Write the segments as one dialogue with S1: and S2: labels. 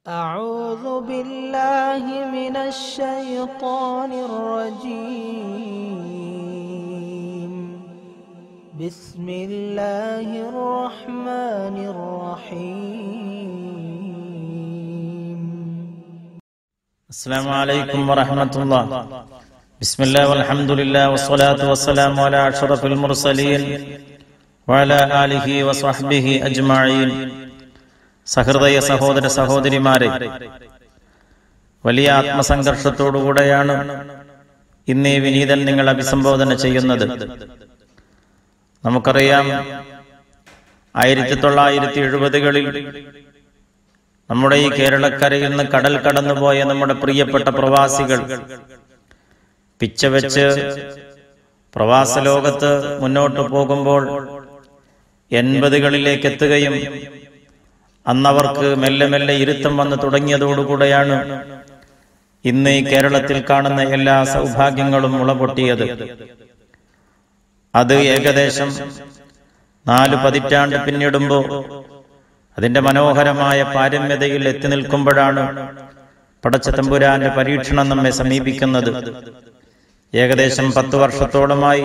S1: أعوذ بالله من الشيطان الرجيم بسم الله الرحمن الرحيم
S2: السلام عليكم ورحمة الله بسم الله والحمد لله والصلاة والسلام على أشرف المرسلين وعلى آله وصحبه أجمعين സഹൃദയ സഹോദര സഹോദരിമാരെ വലിയ ആത്മസംഘർഷത്തോടുകൂടെയാണ് ഇന്ന് ഈ വിനീതൻ നിങ്ങൾ അഭിസംബോധന ചെയ്യുന്നത് നമുക്കറിയാം ആയിരത്തി തൊള്ളായിരത്തി എഴുപതുകളിൽ നമ്മുടെ ഈ കേരളക്കരയിൽ നിന്ന് കടൽ കടന്നുപോയ നമ്മുടെ പ്രിയപ്പെട്ട പ്രവാസികൾ പിച്ചവെച്ച് പ്രവാസ ലോകത്ത് മുന്നോട്ട് പോകുമ്പോൾ എൺപതുകളിലേക്ക് എത്തുകയും അന്നവർക്ക് മെല്ലെ മെല്ലെ ഇരുത്തം വന്ന് തുടങ്ങിയതോടുകൂടെയാണ് ഇന്ന് ഈ കേരളത്തിൽ കാണുന്ന എല്ലാ സൗഭാഗ്യങ്ങളും മുളപൊട്ടിയത് അത് ഏകദേശം നാല് പതിറ്റാണ്ട് പിന്നിടുമ്പോ അതിന്റെ മനോഹരമായ പാരമ്യതയിൽ എത്തി നിൽക്കുമ്പോഴാണ് പടച്ച തമ്പുരാന്റെ പരീക്ഷണം നമ്മെ സമീപിക്കുന്നത് ഏകദേശം പത്തു വർഷത്തോളമായി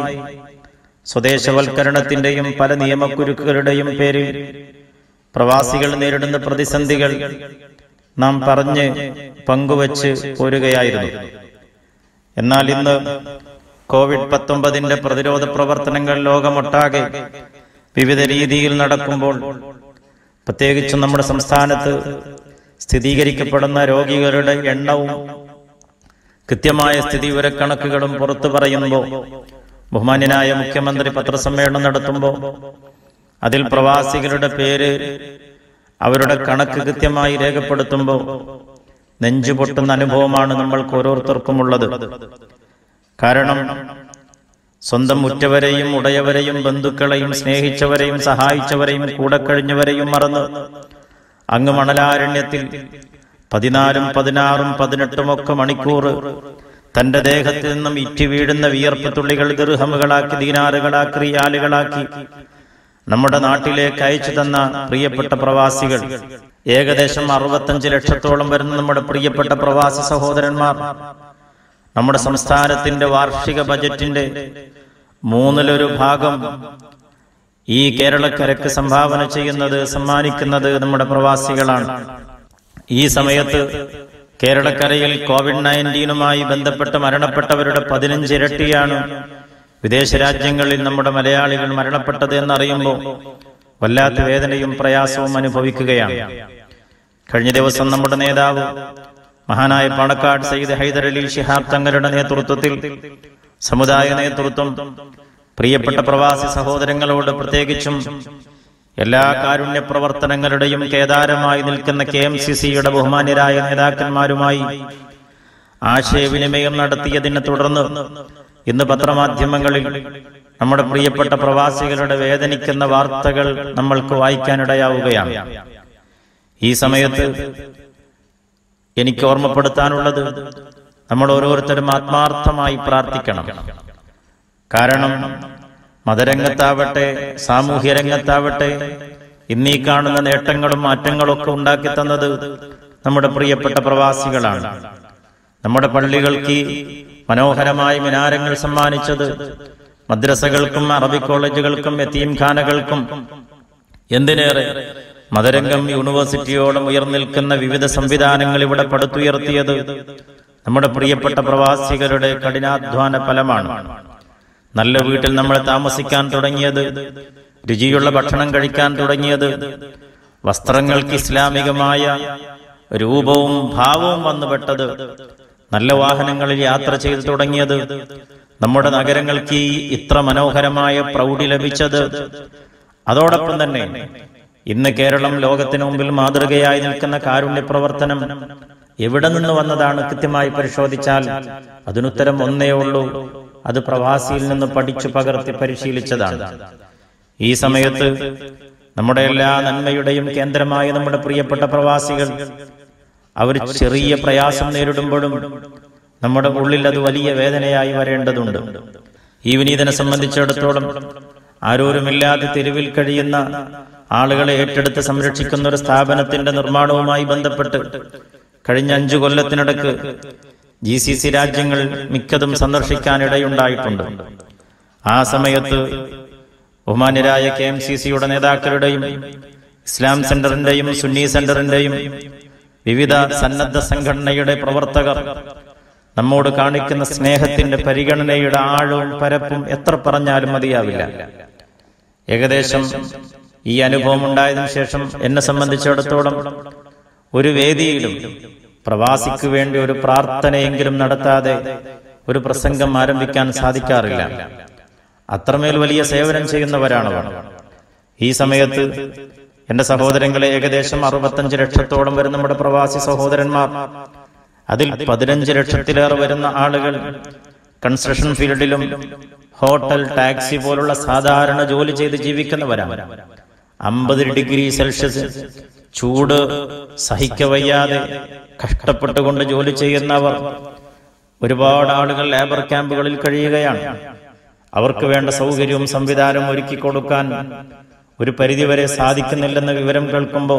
S2: സ്വദേശവൽക്കരണത്തിന്റെയും പല നിയമക്കുരുക്കുകളുടെയും പേരിൽ പ്രവാസികൾ നേരിടുന്ന പ്രതിസന്ധികൾ നാം പറഞ്ഞ് പങ്കുവച്ച് പോരുകയായിരുന്നു എന്നാൽ ഇന്ന് കോവിഡ് പത്തൊമ്പതിന്റെ പ്രതിരോധ പ്രവർത്തനങ്ങൾ ലോകമൊട്ടാകെ വിവിധ രീതിയിൽ നടക്കുമ്പോൾ പ്രത്യേകിച്ചും നമ്മുടെ സംസ്ഥാനത്ത് സ്ഥിരീകരിക്കപ്പെടുന്ന രോഗികളുടെ എണ്ണവും കൃത്യമായ സ്ഥിതിവിവരക്കണക്കുകളും പുറത്തു പറയുമ്പോൾ ബഹുമാന്യനായ മുഖ്യമന്ത്രി പത്രസമ്മേളനം നടത്തുമ്പോൾ അതിൽ പ്രവാസികളുടെ പേര് അവരുടെ കണക്ക് കൃത്യമായി രേഖപ്പെടുത്തുമ്പോൾ നെഞ്ചുപൊട്ടുന്ന അനുഭവമാണ് നമ്മൾക്ക് ഓരോരുത്തർക്കുമുള്ളത് കാരണം സ്വന്തം ഉറ്റവരെയും ഉടയവരെയും ബന്ധുക്കളെയും സ്നേഹിച്ചവരെയും സഹായിച്ചവരെയും കൂടെ കഴിഞ്ഞവരെയും മറന്ന് അങ്ങ് മണലാരണ്യത്തിൽ പതിനാലും പതിനാറും പതിനെട്ടും ഒക്കെ മണിക്കൂർ തന്റെ ദേഹത്തിൽ നിന്നും ഇറ്റി വീഴുന്ന വിയർപ്പ് തുള്ളികൾ ദീർഹമുകളാക്കി ദീനാറുകളാക്കി റിയാലുകളാക്കി നമ്മുടെ നാട്ടിലേക്ക് അയച്ചു തന്ന പ്രിയപ്പെട്ട പ്രവാസികൾ ഏകദേശം അറുപത്തഞ്ച് ലക്ഷത്തോളം വരുന്ന നമ്മുടെ പ്രിയപ്പെട്ട പ്രവാസി സഹോദരന്മാർ നമ്മുടെ സംസ്ഥാനത്തിന്റെ വാർഷിക ബജറ്റിന്റെ മൂന്നിലൊരു ഭാഗം ഈ കേരളക്കരക്ക് സംഭാവന ചെയ്യുന്നത് സമ്മാനിക്കുന്നത് നമ്മുടെ പ്രവാസികളാണ് ഈ സമയത്ത് കേരളക്കരയിൽ കോവിഡ് നയൻറ്റീനുമായി ബന്ധപ്പെട്ട് മരണപ്പെട്ടവരുടെ പതിനഞ്ചിരട്ടിയാണ് വിദേശ രാജ്യങ്ങളിൽ നമ്മുടെ മലയാളികൾ മരണപ്പെട്ടത് എന്നറിയുമ്പോൾ വല്ലാത്ത വേദനയും പ്രയാസവും അനുഭവിക്കുകയാണ് കഴിഞ്ഞ ദിവസം നമ്മുടെ നേതാവ് മഹാനായ പാണക്കാട് സയ്യിദ് ഹൈദർ അലി ഷിഹാബ് തങ്ങളുടെ നേതൃത്വത്തിൽ സമുദായ നേതൃത്വം പ്രിയപ്പെട്ട പ്രവാസി സഹോദരങ്ങളോട് പ്രത്യേകിച്ചും എല്ലാ കാരുണ്യ പ്രവർത്തനങ്ങളുടെയും കേദാരമായി നിൽക്കുന്ന കെ എം സി സിയുടെ ബഹുമാന്യരായ നേതാക്കന്മാരുമായി ആശയവിനിമയം നടത്തിയതിനെ തുടർന്ന് ഇന്ന് പത്രമാധ്യമങ്ങളിൽ നമ്മുടെ പ്രിയപ്പെട്ട പ്രവാസികളുടെ വേദനിക്കുന്ന വാർത്തകൾ നമ്മൾക്ക് വായിക്കാനിടയാവുകയാണ് ഈ സമയത്ത് എനിക്ക് ഓർമ്മപ്പെടുത്താനുള്ളത് നമ്മൾ ഓരോരുത്തരും ആത്മാർത്ഥമായി പ്രാർത്ഥിക്കണം കാരണം മതരംഗത്താവട്ടെ സാമൂഹ്യ രംഗത്താവട്ടെ ഇന്നീ കാണുന്ന നേട്ടങ്ങളും മാറ്റങ്ങളും ഒക്കെ ഉണ്ടാക്കി തന്നത് നമ്മുടെ പ്രിയപ്പെട്ട പ്രവാസികളാണ് നമ്മുടെ പള്ളികൾക്ക് മനോഹരമായ മിനാരങ്ങൾ സമ്മാനിച്ചത് മദ്രസകൾക്കും അറബി കോളേജുകൾക്കും എത്തീം ഖാനകൾക്കും എന്തിനേറെ മതരംഗം യൂണിവേഴ്സിറ്റിയോളം ഉയർന്നിൽക്കുന്ന വിവിധ സംവിധാനങ്ങൾ ഇവിടെ പടുത്തുയർത്തിയത് നമ്മുടെ പ്രിയപ്പെട്ട പ്രവാസികളുടെ കഠിനാധ്വാന ഫലമാണ് നല്ല വീട്ടിൽ നമ്മൾ താമസിക്കാൻ തുടങ്ങിയത് രുചിയുള്ള ഭക്ഷണം കഴിക്കാൻ തുടങ്ങിയത് വസ്ത്രങ്ങൾക്ക് ഇസ്ലാമികമായ രൂപവും ഭാവവും വന്നുപെട്ടത് നല്ല വാഹനങ്ങളിൽ യാത്ര ചെയ്തു തുടങ്ങിയത് നമ്മുടെ നഗരങ്ങൾക്ക് ഈ ഇത്ര മനോഹരമായ പ്രൗഢി ലഭിച്ചത് അതോടൊപ്പം തന്നെ ഇന്ന് കേരളം ലോകത്തിന് മുമ്പിൽ മാതൃകയായി നിൽക്കുന്ന കാരുണ്യ പ്രവർത്തനം എവിടെ നിന്ന് വന്നതാണ് കൃത്യമായി പരിശോധിച്ചാൽ അതിനുത്തരം ഒന്നേ ഉള്ളൂ അത് പ്രവാസിയിൽ നിന്ന് പഠിച്ചു പകർത്തി പരിശീലിച്ചതാണ് ഈ സമയത്ത് നമ്മുടെ എല്ലാ നന്മയുടെയും കേന്ദ്രമായ നമ്മുടെ പ്രിയപ്പെട്ട പ്രവാസികൾ അവർ ചെറിയ പ്രയാസം നേരിടുമ്പോഴും നമ്മുടെ ഉള്ളിൽ അത് വലിയ വേദനയായി വരേണ്ടതുണ്ട് ഈ വിനീതനെ സംബന്ധിച്ചിടത്തോളം ആരോരുമില്ലാതെ തെരുവിൽ കഴിയുന്ന ആളുകളെ ഏറ്റെടുത്ത് സംരക്ഷിക്കുന്ന ഒരു സ്ഥാപനത്തിന്റെ നിർമ്മാണവുമായി ബന്ധപ്പെട്ട് കഴിഞ്ഞ അഞ്ചു കൊല്ലത്തിനിടക്ക് ജി സി സി രാജ്യങ്ങൾ മിക്കതും സന്ദർശിക്കാനിടയുണ്ടായിട്ടുണ്ട് ആ സമയത്ത് ബഹുമാന്യരായ കെ എം സി സിയുടെ നേതാക്കളുടെയും ഇസ്ലാം സെന്ററിന്റെയും സുന്നി സെന്ററിന്റെയും വിവിധ സന്നദ്ധ സംഘടനയുടെ പ്രവർത്തകർ നമ്മോട് കാണിക്കുന്ന സ്നേഹത്തിന്റെ പരിഗണനയുടെ ആഴവും പരപ്പും എത്ര പറഞ്ഞാലും മതിയാവില്ല ഏകദേശം ഈ അനുഭവം ഉണ്ടായതിനു ശേഷം എന്നെ സംബന്ധിച്ചിടത്തോളം ഒരു വേദിയിലും പ്രവാസിക്ക് വേണ്ടി ഒരു പ്രാർത്ഥനയെങ്കിലും നടത്താതെ ഒരു പ്രസംഗം ആരംഭിക്കാൻ സാധിക്കാറില്ല അത്രമേൽ വലിയ സേവനം ചെയ്യുന്നവരാണ് അവർ ഈ സമയത്ത് എന്റെ സഹോദരങ്ങളെ ഏകദേശം അറുപത്തഞ്ച് ലക്ഷത്തോളം വരുന്ന നമ്മുടെ പ്രവാസി സഹോദരന്മാർ അതിൽ പതിനഞ്ച് ലക്ഷത്തിലേറെ വരുന്ന ആളുകൾ കൺസ്ട്രക്ഷൻ ഫീൽഡിലും ഹോട്ടൽ ടാക്സി പോലുള്ള സാധാരണ ജോലി ചെയ്ത് ജീവിക്കുന്നവരാണ് അമ്പത് ഡിഗ്രി സെൽഷ്യസ് ചൂട് സഹിക്കവയ്യാതെ കഷ്ടപ്പെട്ടുകൊണ്ട് ജോലി ചെയ്യുന്നവർ ഒരുപാട് ആളുകൾ ലേബർ ക്യാമ്പുകളിൽ കഴിയുകയാണ് അവർക്ക് വേണ്ട സൗകര്യവും സംവിധാനവും ഒരുക്കി കൊടുക്കാൻ ഒരു പരിധിവരെ സാധിക്കുന്നില്ലെന്ന വിവരം കേൾക്കുമ്പോൾ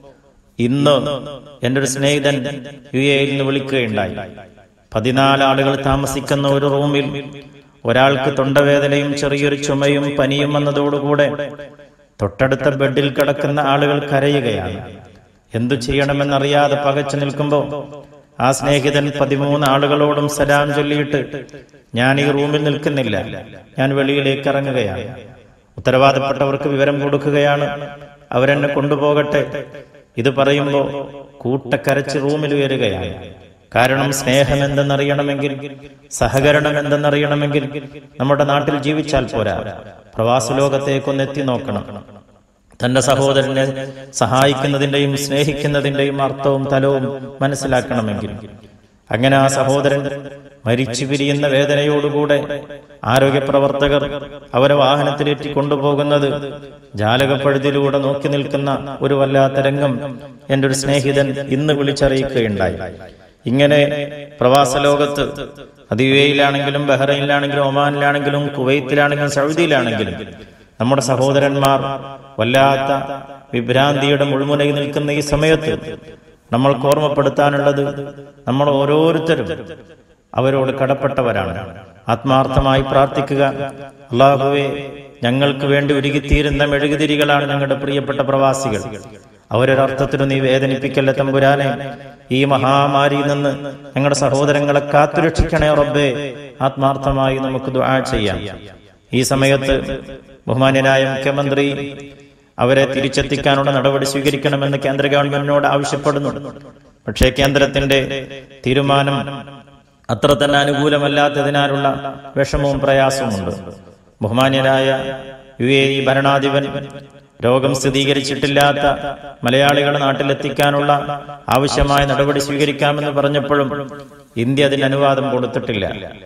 S2: ഇന്ന് എൻ്റെ ഒരു സ്നേഹിതൻ യു എയിൽ നിന്ന് വിളിക്കുകയുണ്ടായി പതിനാല് ആളുകൾ താമസിക്കുന്ന ഒരു റൂമിൽ ഒരാൾക്ക് തൊണ്ടവേദനയും ചെറിയൊരു ചുമയും പനിയും വന്നതോടുകൂടെ തൊട്ടടുത്ത ബെഡിൽ കിടക്കുന്ന ആളുകൾ കരയുകയാണ് എന്തു ചെയ്യണമെന്നറിയാതെ പകച്ചു നിൽക്കുമ്പോൾ ആ സ്നേഹിതൻ പതിമൂന്ന് ആളുകളോടും സലാം ചൊല്ലിയിട്ട് ഞാൻ ഈ റൂമിൽ നിൽക്കുന്നില്ല ഞാൻ വെളിയിലേക്ക് ഇറങ്ങുകയാണ് ഉത്തരവാദപ്പെട്ടവർക്ക് വിവരം കൊടുക്കുകയാണ് അവരെന്നെ കൊണ്ടുപോകട്ടെ ഇത് പറയുമ്പോൾ കൂട്ടക്കരച്ച് റൂമിൽ ഉയരുകയാണ് കാരണം സ്നേഹം എന്തെന്നറിയണമെങ്കിൽ സഹകരണം എന്തെന്നറിയണമെങ്കിൽ നമ്മുടെ നാട്ടിൽ ജീവിച്ചാൽ പോരാ പ്രവാസ ലോകത്തേക്കൊന്ന് എത്തി നോക്കണം തന്റെ സഹോദരനെ സഹായിക്കുന്നതിന്റെയും സ്നേഹിക്കുന്നതിന്റെയും അർത്ഥവും തലവും മനസ്സിലാക്കണമെങ്കിൽ അങ്ങനെ ആ സഹോദരൻ മരിച്ചു പിരിയുന്ന വേദനയോടുകൂടെ ആരോഗ്യ പ്രവർത്തകർ അവരെ വാഹനത്തിലേറ്റി കൊണ്ടുപോകുന്നത് ജാലകപ്പഴുതിലൂടെ നോക്കി നിൽക്കുന്ന ഒരു വല്ലാത്ത രംഗം എൻ്റെ ഒരു സ്നേഹിതൻ ഇന്ന് വിളിച്ചറിയിക്കുകയുണ്ടായി ഇങ്ങനെ പ്രവാസ ലോകത്ത് അത് യു എയിലാണെങ്കിലും ബഹ്റൈനിലാണെങ്കിലും ഒമാനിലാണെങ്കിലും കുവൈത്തിലാണെങ്കിലും സൗദിയിലാണെങ്കിലും നമ്മുടെ സഹോദരന്മാർ വല്ലാത്ത വിഭ്രാന്തിയുടെ മുൾമുനയിൽ നിൽക്കുന്ന ഈ സമയത്ത് നമ്മൾക്ക് ഓർമ്മപ്പെടുത്താനുള്ളത് നമ്മൾ ഓരോരുത്തരും അവരോട് കടപ്പെട്ടവരാണ് ആത്മാർത്ഥമായി പ്രാർത്ഥിക്കുക അള്ളാഹുവെ ഞങ്ങൾക്ക് വേണ്ടി ഒരുകിത്തീരുന്ന മെഴുകുതിരികളാണ് ഞങ്ങളുടെ പ്രിയപ്പെട്ട പ്രവാസികൾ അവരൊരർത്ഥത്തിനും നീ വേദനിപ്പിക്കല്ല തമ്പുരാനെ ഈ മഹാമാരിയിൽ നിന്ന് ഞങ്ങളുടെ സഹോദരങ്ങളെ കാത്തുരക്ഷിക്കണേ റബ്ബേ ആത്മാർത്ഥമായി നമുക്ക് ദുആ ചെയ്യാം ഈ സമയത്ത് ബഹുമാന്യനായ മുഖ്യമന്ത്രി അവരെ തിരിച്ചെത്തിക്കാനുള്ള നടപടി സ്വീകരിക്കണമെന്ന് കേന്ദ്ര ഗവൺമെന്റിനോട് ആവശ്യപ്പെടുന്നു പക്ഷേ കേന്ദ്രത്തിന്റെ തീരുമാനം അത്ര തന്നെ അനുകൂലമല്ലാത്തതിനാലുള്ള വിഷമവും പ്രയാസവുമുണ്ട് ബഹുമാന്യനായ യു എ ഇ ഭരണാധിപൻ രോഗം സ്ഥിരീകരിച്ചിട്ടില്ലാത്ത മലയാളികളെ നാട്ടിലെത്തിക്കാനുള്ള ആവശ്യമായ നടപടി സ്വീകരിക്കാമെന്ന് പറഞ്ഞപ്പോഴും ഇന്ത്യ അതിന് അനുവാദം കൊടുത്തിട്ടില്ല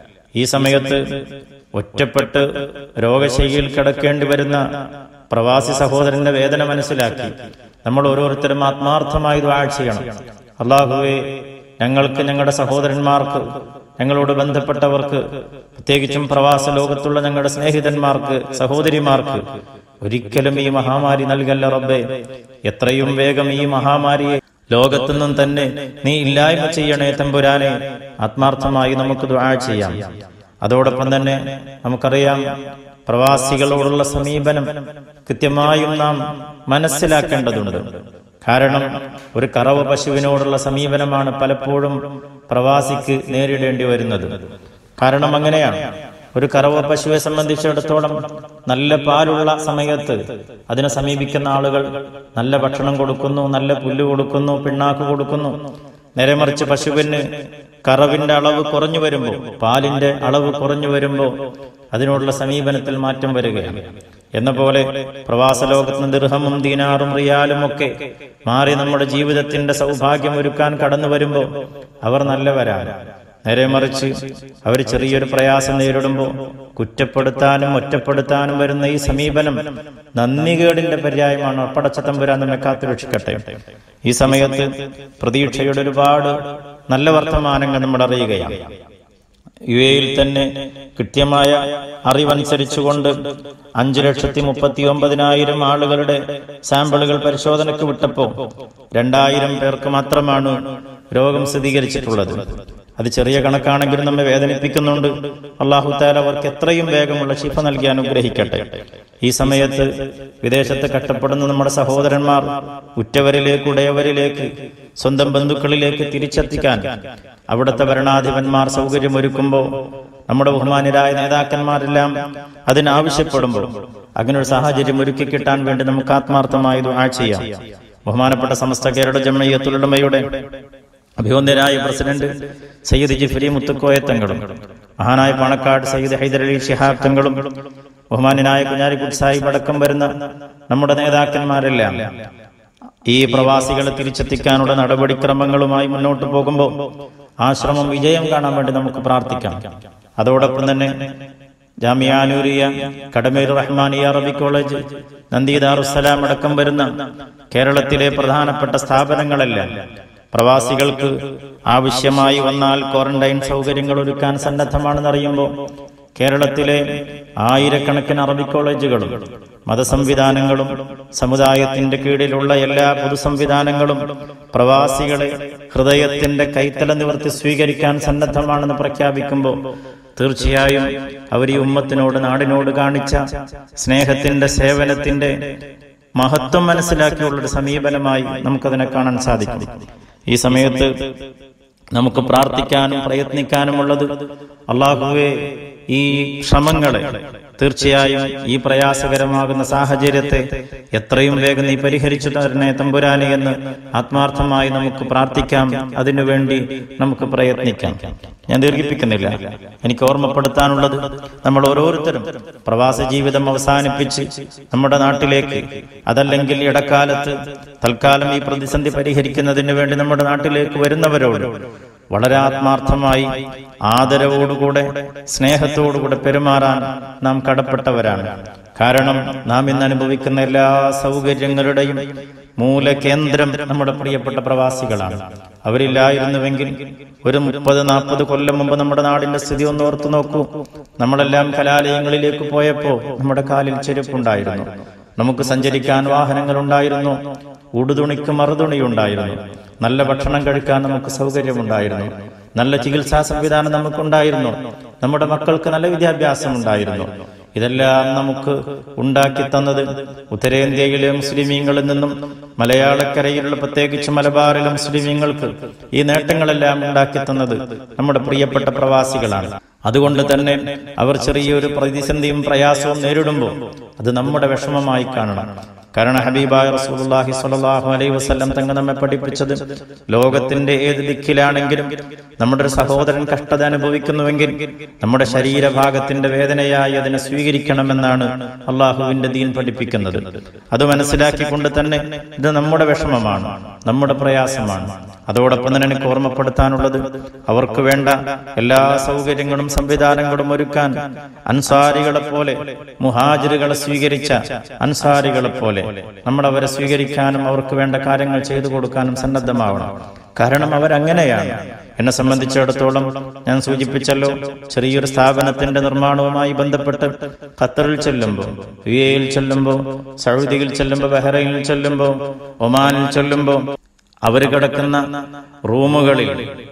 S2: ഈ സമയത്ത് ഒറ്റപ്പെട്ട് രോഗശൈലിയിൽ കിടക്കേണ്ടി വരുന്ന പ്രവാസി സഹോദരന്റെ വേദന മനസ്സിലാക്കി നമ്മൾ ഓരോരുത്തരും ആത്മാർത്ഥമായി ദ്വാ ചെയ്യണം അള്ളാഹുവെ ഞങ്ങൾക്ക് ഞങ്ങളുടെ സഹോദരന്മാർക്ക് ഞങ്ങളോട് ബന്ധപ്പെട്ടവർക്ക് പ്രത്യേകിച്ചും പ്രവാസ ലോകത്തുള്ള ഞങ്ങളുടെ സ്നേഹിതന്മാർക്ക് സഹോദരിമാർക്ക് ഒരിക്കലും ഈ മഹാമാരി നൽകല്ല റബ്ബേ എത്രയും വേഗം ഈ മഹാമാരിയെ ലോകത്തുനിന്നും തന്നെ നീ ഇല്ലായ്മ ചെയ്യണേ തമ്പുരാനെ ആത്മാർത്ഥമായി നമുക്ക് ദുആ ചെയ്യാം അതോടൊപ്പം തന്നെ നമുക്കറിയാം പ്രവാസികളോടുള്ള സമീപനം കൃത്യമായും നാം മനസ്സിലാക്കേണ്ടതുണ്ട് കാരണം ഒരു കറവ പശുവിനോടുള്ള സമീപനമാണ് പലപ്പോഴും പ്രവാസിക്ക് നേരിടേണ്ടി വരുന്നത് കാരണം അങ്ങനെയാണ് ഒരു കറവ പശുവെ സംബന്ധിച്ചിടത്തോളം നല്ല പാലുള്ള സമയത്ത് അതിനെ സമീപിക്കുന്ന ആളുകൾ നല്ല ഭക്ഷണം കൊടുക്കുന്നു നല്ല പുല്ല് കൊടുക്കുന്നു പിണ്ണാക്ക് കൊടുക്കുന്നു നേരെ മറിച്ച് പശുവിന് കറവിന്റെ അളവ് കുറഞ്ഞു വരുമ്പോൾ പാലിന്റെ അളവ് കുറഞ്ഞു വരുമ്പോൾ അതിനോടുള്ള സമീപനത്തിൽ മാറ്റം വരികയാണ് എന്ന പോലെ പ്രവാസ ലോകത്ത് ദീർഹമും ദീനാറും റിയാലും ഒക്കെ മാറി നമ്മുടെ ജീവിതത്തിന്റെ സൗഭാഗ്യം ഒരുക്കാൻ കടന്നു വരുമ്പോൾ അവർ നല്ലവരാണ് നേരെ മറിച്ച് അവർ ചെറിയൊരു പ്രയാസം നേരിടുമ്പോൾ കുറ്റപ്പെടുത്താനും ഒറ്റപ്പെടുത്താനും വരുന്ന ഈ സമീപനം നന്ദികേടിന്റെ പര്യായമാണ് പടച്ചത്തമ്പുരാൻ നമ്മെ കാത്തുരക്ഷിക്കട്ടെ ഈ സമയത്ത് പ്രതീക്ഷയുടെ ഒരുപാട് നല്ല വർത്തമാനങ്ങൾ നമ്മൾ അറിയുകയാണ് യു എയിൽ തന്നെ കൃത്യമായ അറിവനുസരിച്ചുകൊണ്ട് അഞ്ചു ലക്ഷത്തി മുപ്പത്തി ഒമ്പതിനായിരം ആളുകളുടെ സാമ്പിളുകൾ പരിശോധനയ്ക്ക് വിട്ടപ്പോൾ രണ്ടായിരം പേർക്ക് മാത്രമാണ് രോഗം സ്ഥിരീകരിച്ചിട്ടുള്ളത് അത് ചെറിയ കണക്കാണെങ്കിലും നമ്മെ വേദനിപ്പിക്കുന്നുണ്ട് അള്ളാഹു താല അവർക്ക് എത്രയും വേഗമുള്ള ശിഫ നൽകി അനുഗ്രഹിക്കട്ടെ ഈ സമയത്ത് വിദേശത്ത് കഷ്ടപ്പെടുന്ന നമ്മുടെ സഹോദരന്മാർ ഉറ്റവരിലേക്ക് ഉടയവരിലേക്ക് സ്വന്തം ബന്ധുക്കളിലേക്ക് തിരിച്ചെത്തിക്കാൻ അവിടുത്തെ ഭരണാധിപന്മാർ സൗകര്യമൊരുക്കുമ്പോൾ നമ്മുടെ ബഹുമാനരായ നേതാക്കന്മാരെല്ലാം അതിനാവശ്യപ്പെടുമ്പോൾ അങ്ങനെ ഒരു സാഹചര്യം ഒരുക്കി കിട്ടാൻ വേണ്ടി നമുക്ക് ആത്മാർത്ഥമായി ദുആ ചെയ്യാം ബഹുമാനപ്പെട്ട സമസ്ത കേരള ജമ്മയ്യത്തുലമയുടെ അഭിവന്ദ്യനായ പ്രസിഡന്റ് സയ്യിദ് ജിഫരി മുത്തുക്കോയ തങ്ങളും മഹാനായ പാണക്കാട് സയ്യിദ് ഹൈദരലി ഷിഹാബ് തങ്ങളും ബഹുമാനായ കുഞ്ഞാലിക്കുട്ടി സാഹിബ് അടക്കം വരുന്ന നമ്മുടെ നേതാക്കന്മാരെല്ലാം ഈ പ്രവാസികളെ തിരിച്ചെത്തിക്കാനുള്ള നടപടിക്രമങ്ങളുമായി മുന്നോട്ട് പോകുമ്പോൾ ആശ്രമം വിജയം കാണാൻ വേണ്ടി നമുക്ക് പ്രാർത്ഥിക്കാം അതോടൊപ്പം തന്നെ ജാമിയാനൂരിയ കടമേർ റഹ്മാനിയ അറബി കോളേജ് നന്ദിദാറുസലാം അടക്കം വരുന്ന കേരളത്തിലെ പ്രധാനപ്പെട്ട സ്ഥാപനങ്ങളെല്ലാം പ്രവാസികൾക്ക് ആവശ്യമായി വന്നാൽ ക്വാറന്റൈൻ സൗകര്യങ്ങൾ ഒരുക്കാൻ സന്നദ്ധമാണെന്നറിയുമ്പോൾ കേരളത്തിലെ ആയിരക്കണക്കിന് അറബി കോളേജുകളും മതസംവിധാനങ്ങളും സമുദായത്തിന്റെ കീഴിലുള്ള എല്ലാ പൊതുസംവിധാനങ്ങളും പ്രവാസികളെ ഹൃദയത്തിന്റെ കൈത്തല നിവർത്തി സ്വീകരിക്കാൻ സന്നദ്ധമാണെന്ന് പ്രഖ്യാപിക്കുമ്പോൾ തീർച്ചയായും അവർ ഈ ഉമ്മത്തിനോട് നാടിനോട് കാണിച്ച സ്നേഹത്തിന്റെ സേവനത്തിന്റെ മഹത്വം മനസ്സിലാക്കിയുള്ളൊരു സമീപനമായി നമുക്കതിനെ കാണാൻ സാധിക്കും ഈ സമയത്ത് നമുക്ക് പ്രാർത്ഥിക്കാനും പ്രയത്നിക്കാനുമുള്ളത് അള്ളാഹുവെ ഈ ശ്രമങ്ങളെ തീർച്ചയായും ഈ പ്രയാസകരമാകുന്ന സാഹചര്യത്തെ എത്രയും വേഗം നീ പരിഹരിച്ചു തരണേ തമ്പുരാനെ എന്ന് ആത്മാർത്ഥമായി നമുക്ക് പ്രാർത്ഥിക്കാം അതിനുവേണ്ടി നമുക്ക് പ്രയത്നിക്കാം ഞാൻ ദീർഘിപ്പിക്കുന്നില്ല എനിക്ക് ഓർമ്മപ്പെടുത്താനുള്ളത് നമ്മൾ ഓരോരുത്തരും പ്രവാസ ജീവിതം അവസാനിപ്പിച്ച് നമ്മുടെ നാട്ടിലേക്ക് അതല്ലെങ്കിൽ ഇടക്കാലത്ത് തൽക്കാലം ഈ പ്രതിസന്ധി പരിഹരിക്കുന്നതിന് വേണ്ടി നമ്മുടെ നാട്ടിലേക്ക് വരുന്നവരോട് വളരെ ആത്മാർത്ഥമായി ആദരവോടുകൂടെ സ്നേഹത്തോടുകൂടെ പെരുമാറാൻ നാം കടപ്പെട്ടവരാണ് കാരണം നാം ഇന്ന് അനുഭവിക്കുന്ന എല്ലാ സൗകര്യങ്ങളുടെയും മൂലകേന്ദ്രം നമ്മുടെ പ്രിയപ്പെട്ട പ്രവാസികളാണ് അവരില്ലായിരുന്നുവെങ്കിൽ ഒരു മുപ്പത് നാൽപ്പത് കൊല്ലം മുമ്പ് നമ്മുടെ നാടിന്റെ സ്ഥിതി ഒന്ന് ഓർത്തു നോക്കൂ നമ്മളെല്ലാം കലാലയങ്ങളിലേക്ക് പോയപ്പോ നമ്മുടെ കാലിൽ ചെരുപ്പുണ്ടായിരുന്നു നമുക്ക് സഞ്ചരിക്കാൻ വാഹനങ്ങൾ ഉണ്ടായിരുന്നു ഉടുതുണിക്ക് മറുതുണിയുണ്ടായിരുന്നു നല്ല ഭക്ഷണം കഴിക്കാൻ നമുക്ക് സൗകര്യമുണ്ടായിരുന്നു നല്ല ചികിത്സാ സംവിധാനം നമുക്കുണ്ടായിരുന്നു നമ്മുടെ മക്കൾക്ക് നല്ല വിദ്യാഭ്യാസം ഉണ്ടായിരുന്നു ഇതെല്ലാം നമുക്ക് ഉണ്ടാക്കി തന്നത് ഉത്തരേന്ത്യയിലെ മുസ്ലിമീങ്ങളിൽ നിന്നും മലയാളക്കരയിലുള്ള പ്രത്യേകിച്ച് മലബാറിലെ മുസ്ലിമീങ്ങൾക്ക് ഈ നേട്ടങ്ങളെല്ലാം ഉണ്ടാക്കി തന്നത് നമ്മുടെ പ്രിയപ്പെട്ട പ്രവാസികളാണ് അതുകൊണ്ട് തന്നെ അവർ ചെറിയൊരു പ്രതിസന്ധിയും പ്രയാസവും നേരിടുമ്പോൾ അത് നമ്മുടെ വിഷമമായി കാണണം കാരണം ഹബീബായ റസൂലുള്ളാഹി സ്വല്ലല്ലാഹു അലൈഹി വസല്ലം തങ്ങൾ നമ്മെ പഠിപ്പിച്ചത് ലോകത്തിന്റെ ഏത് ദിക്കിലാണെങ്കിലും നമ്മുടെ ഒരു സഹോദരൻ കഷ്ടത അനുഭവിക്കുന്നുവെങ്കിൽ നമ്മുടെ ശരീരഭാഗത്തിന്റെ വേദനയായി അതിനെ സ്വീകരിക്കണമെന്നാണ് അള്ളാഹുവിന്റെ ദീൻ പഠിപ്പിക്കുന്നത് അത് മനസ്സിലാക്കിക്കൊണ്ട് തന്നെ ഇത് നമ്മുടെ വിഷമമാണ് നമ്മുടെ പ്രയാസമാണ് അതോടൊപ്പം തന്നെ എനിക്ക് ഓർമ്മപ്പെടുത്താനുള്ളത് അവർക്ക് വേണ്ട എല്ലാ സൗകര്യങ്ങളും സംവിധാനങ്ങളും ഒരുക്കാൻ അൻസാരികളെ പോലെ മുഹാജിറുകളെ സ്വീകരിച്ച അൻസാരികളെ പോലെ നമ്മൾ അവരെ സ്വീകരിക്കാനും അവർക്ക് വേണ്ട കാര്യങ്ങൾ ചെയ്തു കൊടുക്കാനും സന്നദ്ധമാവണം കാരണം അവരങ്ങനെയാണ് എന്നെ സംബന്ധിച്ചിടത്തോളം ഞാൻ സൂചിപ്പിച്ചല്ലോ ചെറിയൊരു സ്ഥാപനത്തിന്റെ നിർമ്മാണവുമായി ബന്ധപ്പെട്ട് ഖത്തറിൽ ചെല്ലുമ്പോൾ യു എയിൽ ചെല്ലുമ്പോൾ സൗദിയിൽ ചെല്ലുമ്പോൾ ബഹ്റൈനിൽ ചെല്ലുമ്പോൾ ഒമാനിൽ ചെല്ലുമ്പോൾ അവർ കിടക്കുന്ന റൂമുകളിൽ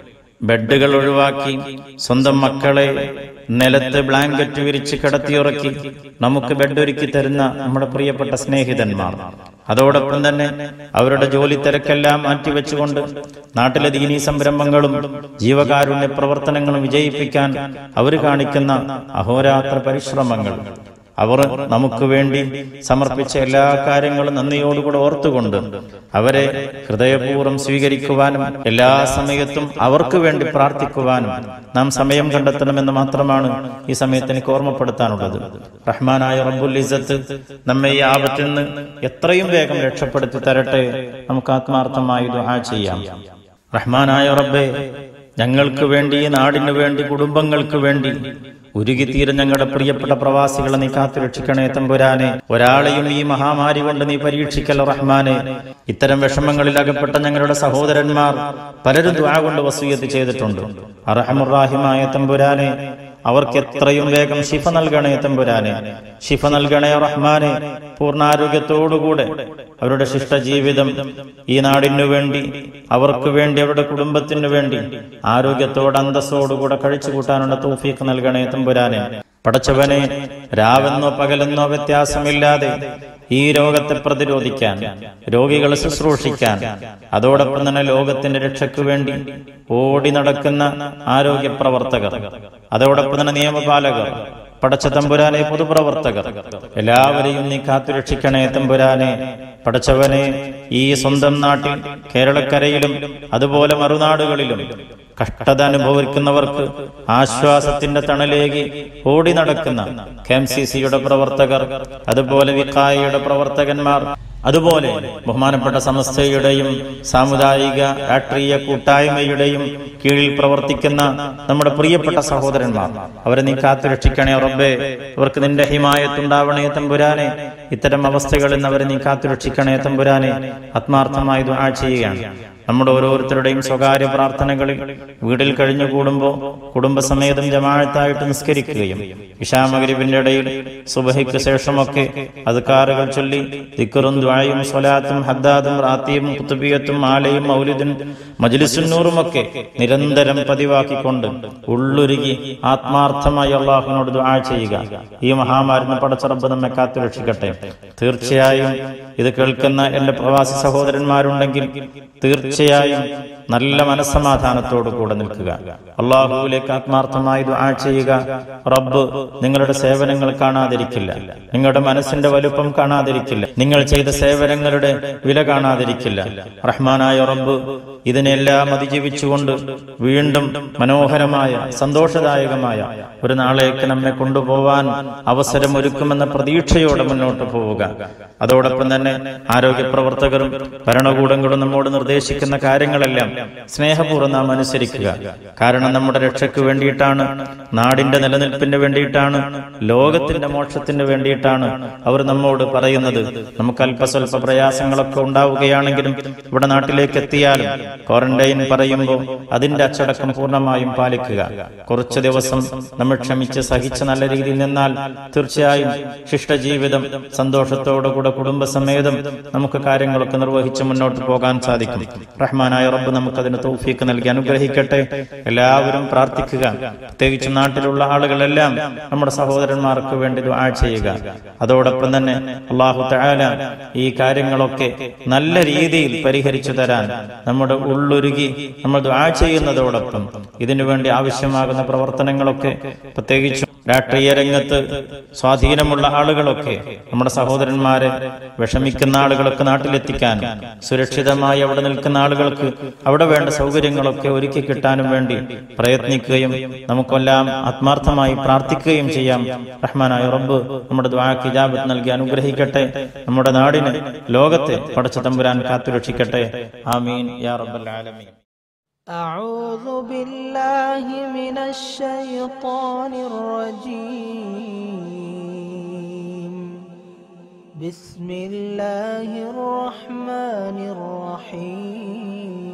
S2: ബെഡുകൾ ഒഴിവാക്കി സ്വന്തം മക്കളെ നിലത്ത് ബ്ലാങ്കറ്റ് വിരിച്ച് കിടത്തിയുറക്കി നമുക്ക് ബെഡ് ഒരുക്കി തരുന്ന നമ്മുടെ പ്രിയപ്പെട്ട സ്നേഹിതന്മാർ അതോടൊപ്പം തന്നെ അവരുടെ ജോലി തിരക്കെല്ലാം മാറ്റിവെച്ചുകൊണ്ട് നാട്ടിലെ ദീനീ സംരംഭങ്ങളും ജീവകാരുണ്യ പ്രവർത്തനങ്ങളും വിജയിപ്പിക്കാൻ അവർ കാണിക്കുന്ന അഹോരാത്ര പരിശ്രമങ്ങൾ അവർ നമുക്ക് വേണ്ടി സമർപ്പിച്ച എല്ലാ കാര്യങ്ങളും നന്ദിയോടുകൂടെ ഓർത്തുകൊണ്ട് അവരെ ഹൃദയപൂർവ്വം സ്വീകരിക്കുവാനും എല്ലാ സമയത്തും അവർക്ക് വേണ്ടി പ്രാർത്ഥിക്കുവാനും നാം സമയം കണ്ടെത്തണമെന്ന് മാത്രമാണ് ഈ സമയത്ത് എനിക്ക് ഓർമ്മപ്പെടുത്താനുള്ളത് റഹ്മാനായ റബ്ബുൽ ഇസത്ത് നമ്മെ ഈ ആപത്തിൽ നിന്ന് എത്രയും വേഗം രക്ഷപ്പെടുത്തി തരട്ടെ നമുക്ക് ആത്മാർത്ഥമായി ദുആ ചെയ്യാം റഹ്മാനായ റബ്ബേ ഞങ്ങൾക്ക് വേണ്ടി ഈ നാടിനു വേണ്ടി കുടുംബങ്ങൾക്ക് വേണ്ടി ഉരുകിത്തീരും ഞങ്ങളുടെ പ്രിയപ്പെട്ട പ്രവാസികളെ നീ കാത്തുരക്ഷിക്കണേ തമ്പുരാനെ ഒരാളെയും ഈ മഹാമാരി കൊണ്ട് നീ പരീക്ഷിക്കൽ റഹ്മാനെ ഇത്തരം വിഷമങ്ങളിൽ അകപ്പെട്ട ഞങ്ങളുടെ സഹോദരന്മാർ പലരും ദ്വാ കൊണ്ട് വസൂയത്ത് ചെയ്തിട്ടുണ്ട് അറഹമുറാഹിമായ തമ്പുരാനെ അവർക്ക് എത്രയും വേഗം ശിഫ നൽകണേ തമ്പുരാനെ ശിഫ നൽകണേ റഹ്മാനെ പൂർണ്ണാരോഗ്യത്തോടുകൂടെ അവരുടെ ശിഷ്ടജീവിതം ഈ നാടിനു വേണ്ടി അവർക്ക് വേണ്ടി അവരുടെ കുടുംബത്തിനു വേണ്ടി ആരോഗ്യത്തോടെ അന്തസ്സോടുകൂടെ കഴിച്ചു കൂട്ടാനുള്ള തൗഫീഖ് നൽകണേ തമ്പുരാനെ പടച്ചവനെ രാവെന്നോ പകലെന്നോ വ്യത്യാസമില്ലാതെ ഈ രോഗത്തെ പ്രതിരോധിക്കാൻ രോഗികളെ ശുശ്രൂഷിക്കാൻ അതോടൊപ്പം തന്നെ ലോകത്തിന്റെ രക്ഷയ്ക്കു വേണ്ടി ഓടി നടക്കുന്ന ആരോഗ്യ പ്രവർത്തകർ അതോടൊപ്പം തന്നെ നിയമപാലകർ പടച്ച തമ്പുരാനെ പൊതുപ്രവർത്തകർ എല്ലാവരെയും നീ കാത്തുരക്ഷിക്കണേ തമ്പുരാനെ പടച്ചവനെ ഈ സ്വന്തം നാട്ടിൽ കേരളക്കരയിലും അതുപോലെ മറുനാടുകളിലും കഷ്ടത അനുഭവിക്കുന്നവർക്ക് ആശ്വാസത്തിന്റെ തണലേകി ഓടി നടക്കുന്ന കെ എം സി സിയുടെ പ്രവർത്തകർ അതുപോലെ വിക്കായയുടെ പ്രവർത്തകന്മാർ അതുപോലെ ബഹുമാനപ്പെട്ട സമസ്തയുടെയും സാമുദായിക രാഷ്ട്രീയ കൂട്ടായ്മയുടെയും കീഴിൽ പ്രവർത്തിക്കുന്ന നമ്മുടെ പ്രിയപ്പെട്ട സഹോദരന്മാർ അവരെ നീ കാത്തുരക്ഷിക്കണേ റബ്ബേ ഇവർക്ക് നിന്റെ ഹിമായത്തുണ്ടാവണേ തമ്പുരാനെ ഇത്തരം അവസ്ഥകളിൽ നിന്ന് അവരെ നീ കാത്തുരക്ഷിക്കണേ തമ്പുരാനെ ആത്മാർത്ഥമായി ദുആ ചെയ്യുകയാണ് നമ്മുടെ ഓരോരുത്തരുടെയും സ്വകാര്യ പ്രാർത്ഥനകളിൽ വീട്ടിൽ കഴിഞ്ഞുകൂടുമ്പോൾ കുടുംബസമേതം ജമാഴത്തായിട്ട് നിസ്കരിക്കുകയും ഇഷാമകരിവിന്റെ ഇടയിൽ സുബഹിക്ക് ശേഷമൊക്കെ അതുകാറുകൾ ചൊല്ലി ദിക്കറും ദ്വായും സ്വലാത്തും ഹദ്ദാദും റാത്തിയും കുത്തുബിയത്തും ആലയും മൗലിദും മജ്ലിസുന്നൂറും ഒക്കെ നിരന്തരം പതിവാക്കിക്കൊണ്ട് ഉള്ളുരുകി ആത്മാർത്ഥമായി അള്ളാഹുവിനോട് ദ്വാ ചെയ്യുക ഈ മഹാമാരിന്ന് പടച്ചറബ് നമ്മെ കാത്തുരക്ഷിക്കട്ടെ തീർച്ചയായും ഇത് കേൾക്കുന്ന എന്റെ പ്രവാസി സഹോദരന്മാരുണ്ടെങ്കിൽ തീർച്ചയായും നല്ല മനസ്സമാധാനത്തോടു കൂടെ നിൽക്കുക അള്ളാഹുവിലേക്ക് ആത്മാർത്ഥമായി ദുആ ചെയ്യുക റബ്ബ് നിങ്ങളുടെ സേവനങ്ങൾ കാണാതിരിക്കില്ല നിങ്ങളുടെ മനസ്സിന്റെ വലുപ്പം കാണാതിരിക്കില്ല നിങ്ങൾ ചെയ്ത സേവനങ്ങളുടെ വില കാണാതിരിക്കില്ല റഹ്മാനായ റബ്ബ് ഇതിനെല്ലാം അതിജീവിച്ചുകൊണ്ട് വീണ്ടും മനോഹരമായ സന്തോഷദായകമായ ഒരു നാളേക്ക് നമ്മെ കൊണ്ടുപോവാൻ അവസരമൊരുക്കുമെന്ന പ്രതീക്ഷയോടെ മുന്നോട്ട് പോവുക അതോടൊപ്പം തന്നെ ആരോഗ്യ പ്രവർത്തകരും ഭരണകൂടങ്ങളും നമ്മോട് നിർദ്ദേശിക്കുന്ന കാര്യങ്ങളെല്ലാം സ്നേഹപൂർവ്വം നാം അനുസരിക്കുക കാരണം നമ്മുടെ രക്ഷയ്ക്ക് വേണ്ടിയിട്ടാണ് നാടിന്റെ നിലനിൽപ്പിന് വേണ്ടിയിട്ടാണ് ലോകത്തിന്റെ മോക്ഷത്തിന് വേണ്ടിയിട്ടാണ് അവർ നമ്മോട് പറയുന്നത് നമുക്ക് അല്പസ്വല്പ പ്രയാസങ്ങളൊക്കെ ഉണ്ടാവുകയാണെങ്കിലും ഇവിടെ നാട്ടിലേക്ക് എത്തിയാലും ക്വാറന്റൈൻ പറയുമ്പോൾ അതിന്റെ അച്ചടക്കം പൂർണ്ണമായും പാലിക്കുക കുറച്ചു ദിവസം നമ്മൾ ക്ഷമിച്ച് സഹിച്ച് നല്ല രീതിയിൽ നിന്നാൽ തീർച്ചയായും ശിഷ്ടജീവിതം സന്തോഷത്തോടുകൂടെ കുടുംബസമേതം നമുക്ക് കാര്യങ്ങളൊക്കെ നിർവഹിച്ച് മുന്നോട്ട് പോകാൻ സാധിക്കും റഹ്മാനായ റബ്ബ് നമുക്കതിന് തൗഫീക്ക് നൽകി അനുഗ്രഹിക്കട്ടെ എല്ലാവരും പ്രാർത്ഥിക്കുക പ്രത്യേകിച്ച് നാട്ടിലുള്ള ആളുകളെല്ലാം നമ്മുടെ സഹോദരന്മാർക്ക് വേണ്ടി ദുആ ചെയ്യുക അതോടൊപ്പം തന്നെ അള്ളാഹു തആല ഈ കാര്യങ്ങളൊക്കെ നല്ല രീതിയിൽ പരിഹരിച്ചു തരാൻ നമ്മുടെ ഉള്ളൊരുകി നമ്മൾ ദുആ ചെയ്യുന്നതോടൊപ്പം ഇതിനു വേണ്ടി ആവശ്യമാകുന്ന പ്രവർത്തനങ്ങളൊക്കെ പ്രത്യേകിച്ചും രാഷ്ട്രീയ രംഗത്ത് സ്വാധീനമുള്ള ആളുകളൊക്കെ നമ്മുടെ സഹോദരന്മാരെ വിഷമിക്കുന്ന ആളുകളൊക്കെ നാട്ടിലെത്തിക്കാനും സുരക്ഷിതമായി അവിടെ നിൽക്കുന്ന ആളുകൾക്ക് അവിടെ വേണ്ട സൗകര്യങ്ങളൊക്കെ ഒരുക്കി കിട്ടാനും വേണ്ടി പ്രയത്നിക്കുകയും നമുക്കെല്ലാം ആത്മാർത്ഥമായി പ്രാർത്ഥിക്കുകയും ചെയ്യാം റഹ്മാനായ റബ്ബ് നമ്മുടെ ദ്വാക്ക് ഇജാബത്ത് നൽകി അനുഗ്രഹിക്കട്ടെ നമ്മുടെ നാടിന് ലോകത്തെ പടച്ച തമ്പുരാൻ കാത്തുരക്ഷിക്കട്ടെ ആമീൻ യാ റബ്ബൽ ആലമീൻ
S1: أعوذ بالله من الشيطان الرجيم بسم الله الرحمن الرحيم